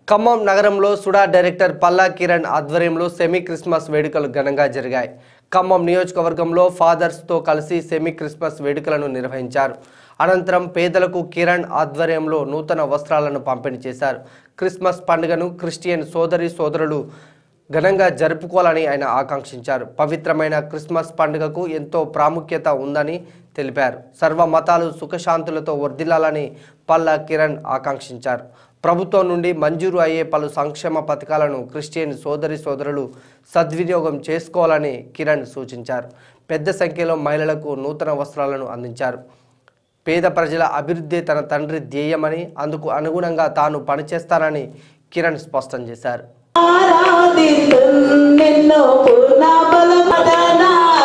ఖమ్మం నగరంలో సుడా డైరెక్టర్ పల్లా కిరణ్ ఆధ్వర్యంలో semi Christmas వేడుకలు ఘనంగా జరిగాయి ఖమ్మం నియోజకవర్గంలో ఫాదర్స్తో కలిసి సెమీ క్రిస్మస్ వేడుకలను నిర్వహించారు అనంతరం పేదలకు కిరణ్ ఆధ్వర్యంలో నూతన వస్త్రాలను పంపిణీ చేశారు క్రిస్మస్ పండుగను క్రిస్టియన్ సోదరి సోదరులు ఘనంగా జరుపుకోవాలని ఆయన ఆకాంక్షించారు పవిత్రమైన క్రిస్మస్ పండుగకు ఎంతో ప్రాముఖ్యత ఉందని తెలిపారు సర్వ మతాలు సుఖశాంతులతో వర్ధిల్లాలని పల్లా కిరణ్ ఆకాంక్షించారు ప్రభుత్వం నుండి మంజూరు అయ్యే పలు సంక్షేమ పథకాలను క్రిస్టియన్ సోదరి సోదరులు సద్వినియోగం చేసుకోవాలని కిరణ్ సూచించారు పెద్ద సంఖ్యలో మహిళలకు నూతన వస్త్రాలను అందించారు పేద ప్రజల అభివృద్ధి తన తండ్రి ధ్యేయమని అందుకు అనుగుణంగా తాను పనిచేస్తానని కిరణ్ స్పష్టం చేశారు ఆరాధిస్తున్నెన్నో పూర్ణ బలమదనా